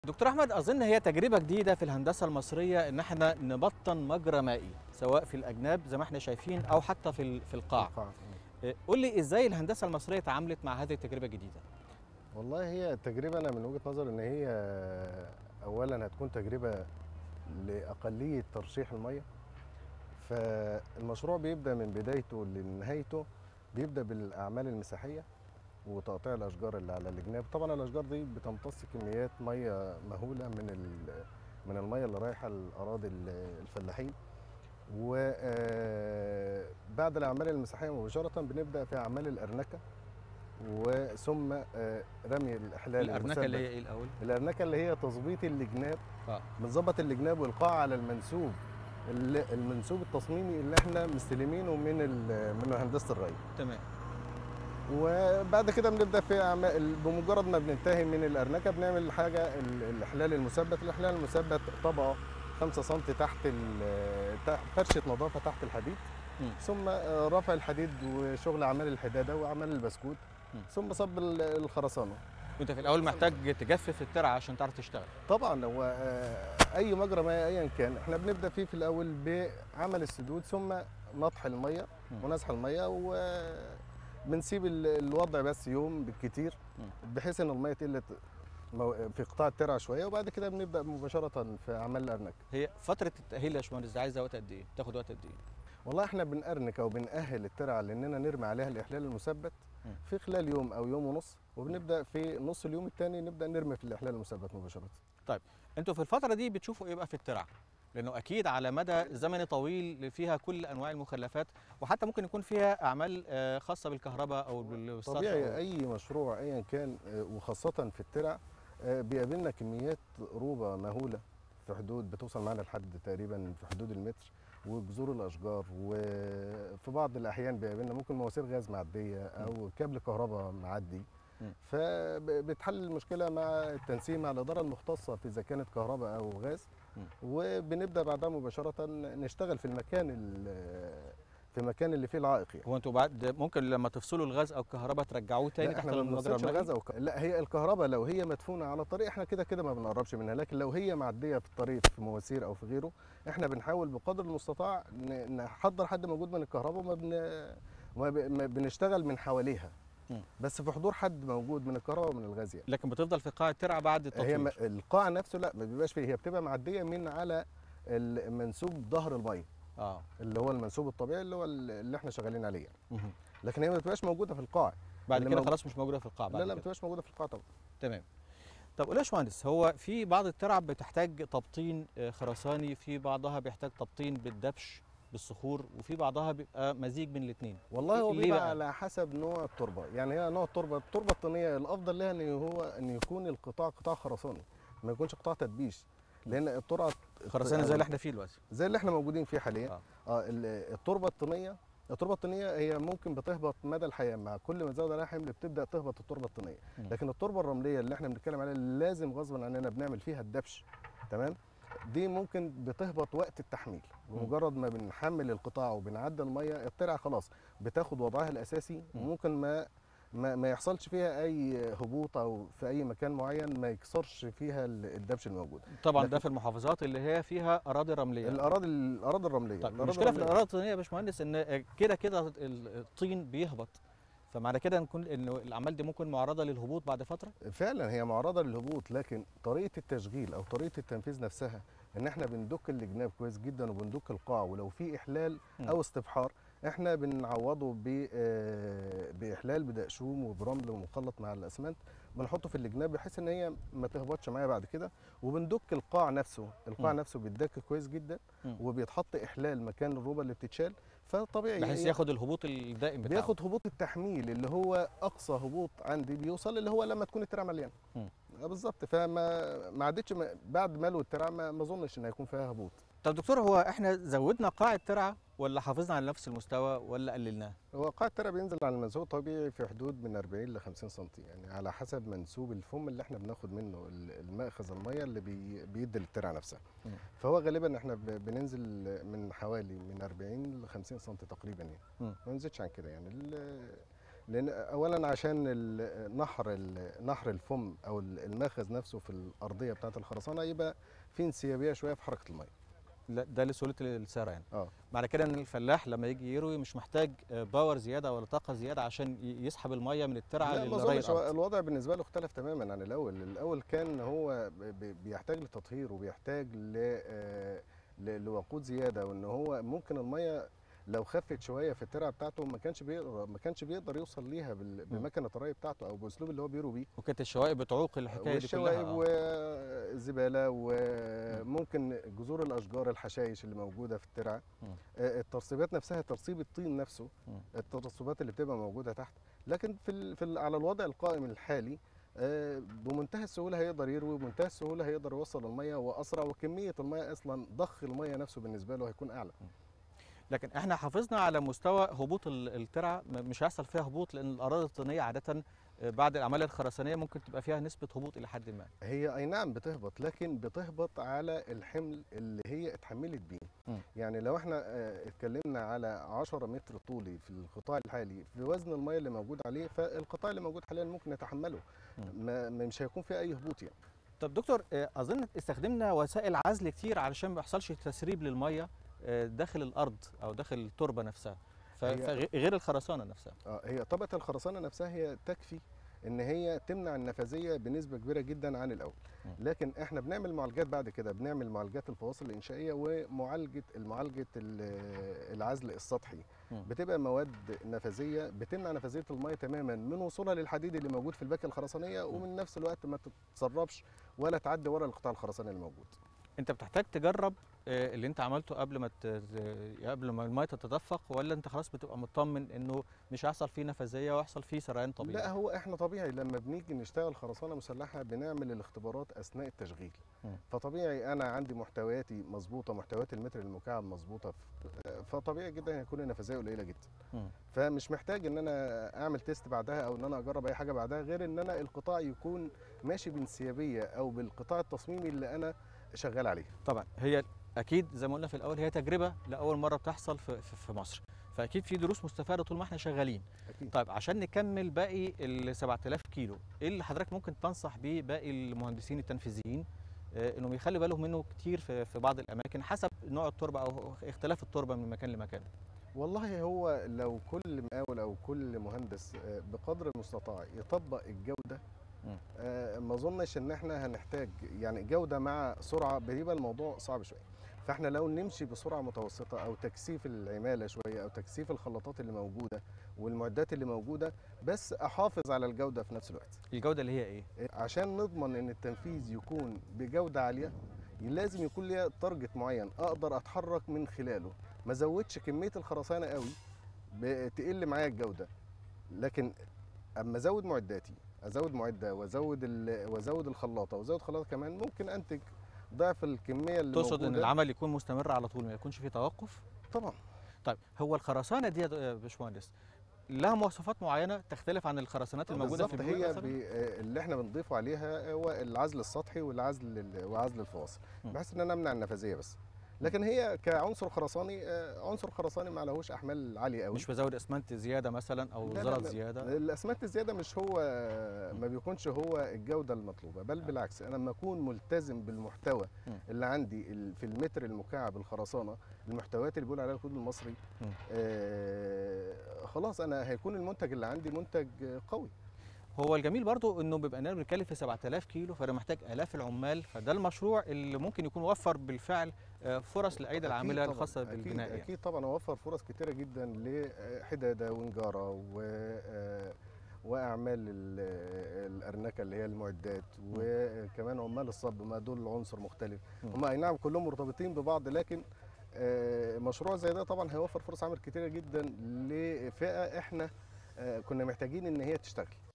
دكتور احمد اظن هي تجربه جديده في الهندسه المصريه ان احنا نبطن مجرى مائي سواء في الاجناب زي ما احنا شايفين او حتى في ال- في القاع إيه، قول لي ازاي الهندسه المصريه تعاملت مع هذه التجربه الجديده والله هي التجربة أنا من وجهة نظري إن هي أولا هتكون تجربة لأقلية ترشيح المية فالمشروع بيبدأ من بدايته لنهايته بيبدأ بالأعمال المساحية وتقطيع الأشجار اللي على الجناب طبعا الأشجار دي بتمتص كميات مية مهولة من ال- من المية اللي رايحة لأراضي ال- الفلاحين وبعد الأعمال المساحية مباشرة بنبدأ في أعمال الأرنكة وثم آه، رمي الإحلال الارنكه اللي هي المثبت. ايه الاول الأرنكة اللي هي تظبيط الجناب اه بنظبط الجناب والقاع على المنسوب اللي- المنسوب التصميمي اللي احنا مستلمينه من ال- من هندسه الري تمام وبعد كده بنبدا في أعمال بمجرد ما بننتهي من الارنكه بنعمل حاجه ال- الاحلال المثبت الاحلال المثبت طبقه 5 سم تحت ال- تحت- فرشه نظافه تحت الحديد مم. ثم آه، رفع الحديد وشغل اعمال الحداده واعمال البسكوت مم. ثم صب ال- الخرسانه وانت في الاول محتاج تجفف الترعه عشان تعرف تشتغل طبعا هو آه، اي مجرى مائي ايا كان احنا بنبدا فيه في الاول بعمل السدود ثم نطح الميه مم. ونزح الميه وبنسيب ال- الوضع بس يوم بالكتير مم. بحيث ان الميه تقل مو- في قطاع الترعه شويه وبعد كده بنبدا مباشره في اعمال الارنك هي فتره التاهيل يا باشمهندس عايزه وقت قد ايه تاخد وقت قد ايه والله احنا بنأرنك او بنأهل الترعه لاننا نرمي عليها الاحلال المثبت مم. في خلال يوم او يوم ونص وبنبدا في نص اليوم الثاني نبدا نرمي في الاحلال المثبت مباشره انتوا في الفتره دي بتشوفوا ايه بقى في الترعه لانه اكيد على مدى زمني طويل فيها كل انواع المخلفات وحتى ممكن يكون فيها اعمال آه، خاصه بالكهرباء او بالصرف طبيعي أو- اي مشروع ايا كان آه، وخاصه في الترع آه، بيقابلنا كميات روبه مهوله في حدود بتوصل معانا لحد تقريبا في حدود المتر وجذور الاشجار وفي بعض الاحيان بيقابلنا ممكن مواسير غاز معديه او كابل كهرباء معدي مم. فبتحل المشكله مع التنسيق مع الاداره المختصه في اذا كانت كهرباء او غاز مم. وبنبدا بعدها مباشره نشتغل في المكان ال- في المكان اللي فيه العائق يعني. هو انتوا بعد ممكن لما تفصلوا الغاز او الكهرباء ترجعوه تاني لا تحت احنا ما المجرى بنوصلش المائي الغاز او ك- لا هي الكهرباء لو هي مدفونه على طريق احنا كده كده ما بنقربش منها لكن لو هي معديه في الطريق في مواسير او في غيره احنا بنحاول بقدر المستطاع ن- نحضر حد موجود من الكهرباء وما بن ما ب- ما بنشتغل من حواليها مم. بس في حضور حد موجود من الكهرباء ومن الغاز يعني لكن بتفضل في قاع الترعه بعد هي م- التطوير القاع نفسه لا ما بيبقاش فيه هي بتبقى معديه من على المنسوب ظهر الميه اه اللي هو المنسوب الطبيعي اللي هو اللي احنا شغالين عليه يعني. مهم. لكن هي ما بتبقاش موجوده في القاع بعد اللي كده موجود- خلاص مش موجوده في القاع بعد لا لا ما كده. بتبقاش موجوده في القاع طبعا تمام طب قول يا باشمهندس هو في بعض الترع بتحتاج تبطين آه، خرساني في بعضها بيحتاج تبطين بالدبش بالصخور وفي بعضها بيبقى مزيج بين الاثنين والله هو ليه بيبقى بقى؟ على حسب نوع التربه يعني هي نوع التربه التربه الطينيه الافضل لها ان هو ان يكون القطاع قطاع خرساني ما يكونش قطاع تدبيش لان الترعه خرساني زي اللي احنا فيه دلوقتي زي اللي احنا موجودين فيه حاليا آه. اه ال- التربه الطينيه التربه الطينيه هي ممكن بتهبط مدى الحياه مع كل ما تزود عليها حمل بتبدا تهبط التربه الطينيه مم. لكن التربه الرمليه اللي احنا بنتكلم عليها لازم غصبا عننا بنعمل فيها الدبش تمام دي ممكن بتهبط وقت التحميل مم. بمجرد ما بنحمل القطاع وبنعدي الميه الترعه خلاص بتاخد وضعها الاساسي مم. وممكن ما ما, ما يحصلش فيها اي هبوط او في اي مكان معين ما يكسرش فيها ال- الدبش الموجود طبعا لكن- ده في المحافظات اللي هي فيها اراضي رمليه الاراضي الاراضي الرمليه طيب الأراضي المشكله في الرملية- الاراضي الطينيه يا باشمهندس ان كده كده ال- الطين بيهبط فمعنى كده نكون انه الاعمال دي ممكن معرضه للهبوط بعد فتره فعلا هي معرضه للهبوط لكن طريقه التشغيل او طريقه التنفيذ نفسها ان احنا بندك الجناب كويس جدا وبندك القاع ولو في احلال مم. او استبحار احنا بنعوضه ب آه، باحلال بدقشوم وبرمل ومخلط مع الاسمنت بنحطه في الجناب بحيث ان هي ما تهبطش معايا بعد كده وبندك القاع نفسه القاع مم. نفسه بيتدك كويس جدا مم. وبيتحط احلال مكان الروبه اللي بتتشال فطبيعي بحيث هي- ياخد الهبوط الدائم بتاعه بياخد هبوط التحميل اللي هو اقصى هبوط عندي بيوصل اللي هو لما تكون الترعه مليانه مم. آه بالظبط فما ما عدتش ما- بعد ملو الترعه ما ما اظنش ان هيكون فيها هبوط طب دكتور هو احنا زودنا قاع الترعه ولا حافظنا على نفس المستوى ولا قللناه هو قاع الترعه بينزل على المنسوب الطبيعي في حدود من 40 ل 50 سم يعني على حسب منسوب الفم اللي احنا بناخد منه ال- المأخذ الميه اللي بي بيدي للترعه نفسها مم. فهو غالبا احنا ب- بننزل من حوالي من 40 ل 50 سم تقريبا يعني مم. ما نزيدش عن كده يعني ال- لان اولا عشان ال- نحر ال- نحر الفم او ال- الماخذ نفسه في الارضيه بتاعه الخرسانه يبقى في انسيابيه شويه في حركه الميه لا، ده لسهوله السير يعني اه معنى كده ان الفلاح لما يجي يروي مش محتاج آه، باور زياده ولا طاقه زياده عشان ي- يسحب الميه من الترعه لا ما للري اظنش هو الأرض. الوضع بالنسبه له اختلف تماما عن الاول الاول كان هو ب- ب- بيحتاج لتطهير وبيحتاج ل آه، ل- لوقود زياده وان هو ممكن الميه لو خفت شويه في الترعه بتاعته ما كانش بيقدر ما كانش بيقدر يوصل ليها بال- بمكنه الري بتاعته او باسلوب اللي هو بيرو بيه وكانت الشوائب بتعوق الحكايه دي والشوائب كلها آه. والزباله وممكن جذور الاشجار الحشائش اللي موجوده في الترعه مم. آه، الترسيبات نفسها ترسيب الطين نفسه مم. الترسبات اللي بتبقى موجوده تحت لكن في ال- في ال- على الوضع القائم الحالي آه، بمنتهى السهوله هيقدر يروي بمنتهى السهوله هيقدر يوصل الميه واسرع وكميه الميه اصلا ضخ الميه نفسه بالنسبه له هيكون اعلى لكن احنا حافظنا على مستوى هبوط ال- الترعه م- مش هيحصل فيها هبوط لان الاراضي الطينيه عاده آه، بعد الاعمال الخرسانيه ممكن تبقى فيها نسبه هبوط الى حد ما هي اي نعم بتهبط لكن بتهبط على الحمل اللي هي اتحملت بيه مم. يعني لو احنا آه، اتكلمنا على 10 متر طولي في القطاع الحالي في وزن الميه اللي موجود عليه فالقطاع اللي موجود حاليا ممكن يتحمله مم. ما ما- مش هيكون فيه اي هبوط يعني طب دكتور آه، اظن استخدمنا وسائل عزل كتير علشان ما يحصلش تسريب للميه آه، داخل الارض او داخل التربه نفسها ف- هي- فغير الخرسانه نفسها اه هي طبقه الخرسانه نفسها هي تكفي ان هي تمنع النفاذيه بنسبه كبيره جدا عن الاول مم. لكن احنا بنعمل معالجات بعد كده بنعمل معالجات الفواصل الانشائيه ومعالجه المعالجه ال- العزل السطحي مم. بتبقى مواد نفاذيه بتمنع نفاذيه الميه تماما من وصولها للحديد اللي موجود في الباكيه الخرسانيه ومن نفس الوقت ما تتسربش ولا تعدي ورا القطاع الخرساني الموجود انت بتحتاج تجرب آه، اللي انت عملته قبل ما ت- ت- قبل ما الميه تتدفق ولا انت خلاص بتبقى مطمن انه مش هيحصل فيه نفاذيه ويحصل فيه سريان طبيعي لا هو احنا طبيعي لما بنيجي نشتغل خرسانه مسلحه بنعمل الاختبارات اثناء التشغيل مم. فطبيعي انا عندي محتوياتي مظبوطه محتويات المتر المكعب مظبوطه ف- فطبيعي جدا هيكون النفاذيه قليله جدا مم. فمش محتاج ان انا اعمل تيست بعدها او ان انا اجرب اي حاجه بعدها غير ان انا القطاع يكون ماشي بانسيابيه او بالقطاع التصميمي اللي انا شغال عليه طبعا هي اكيد زي ما قلنا في الاول هي تجربه لاول مره بتحصل في, في, في مصر فاكيد في دروس مستفاده طول ما احنا شغالين اكيد طيب عشان نكمل باقي ال 7000 كيلو ايه اللي حضرتك ممكن تنصح بيه باقي المهندسين التنفيذيين آه، انهم يخلي بالهم منه كتير في, في بعض الاماكن حسب نوع التربه او اختلاف التربه من مكان لمكان والله هو لو كل مقاول او كل مهندس آه، بقدر المستطاع يطبق الجوده مم. آه، ما اظنش ان احنا هنحتاج يعني جوده مع سرعه بيبقى الموضوع صعب شويه فاحنا لو نمشي بسرعه متوسطه او تكثيف العماله شويه او تكثيف الخلاطات اللي موجوده والمعدات اللي موجوده بس احافظ على الجوده في نفس الوقت الجوده اللي هي ايه عشان نضمن ان التنفيذ يكون بجوده عاليه لازم يكون ليا تارجت معين اقدر اتحرك من خلاله ما زودش كميه الخرسانه قوي تقل معايا الجوده لكن اما ازود معداتي ازود معده وازود ال- وازود الخلاطه وازود خلاطه كمان ممكن انتج ضعف الكميه اللي تقصد ان موجودة. العمل يكون مستمر على طول ما يكونش فيه توقف طبعا طيب هو الخرسانه دي يا باشمهندس لها مواصفات معينه تختلف عن الخرسانات الموجوده في بالظبط البيوت هي مثلاً؟ بي آه، اللي احنا بنضيفه عليها هو العزل السطحي والعزل ال- وعزل الفواصل م. بحيث ان انا امنع النفاذيه بس لكن هي كعنصر خرساني آه، عنصر خرساني ما لهوش احمال عاليه قوي مش بزود اسمنت زياده مثلا او لا، لا، زلط لا. زياده الاسمنت الزياده مش هو ما بيكونش هو الجوده المطلوبه بل بالعكس انا لما اكون ملتزم بالمحتوى م. اللي عندي ال- في المتر المكعب الخرسانه المحتويات اللي بيقول عليها الكود المصري م. آه خلاص انا هيكون المنتج اللي عندي منتج قوي هو الجميل برضو انه بيبقى اننا بنتكلم في 7000 كيلو فانا محتاج الاف العمال فده المشروع اللي ممكن يكون وفر بالفعل آه، فرص لايدي أكيد العامله طبعاً، الخاصه أكيد- بالبناء يعني. اكيد طبعا اوفر فرص كتيره جدا لحداده ونجاره و آه، واعمال ال- الارنكه اللي هي المعدات وكمان عمال الصب ما دول عنصر مختلف مم. هم اي نعم كلهم مرتبطين ببعض لكن آه، مشروع زي ده طبعا هيوفر فرص عمل كتيره جدا لفئه احنا آه، كنا محتاجين ان هي تشتغل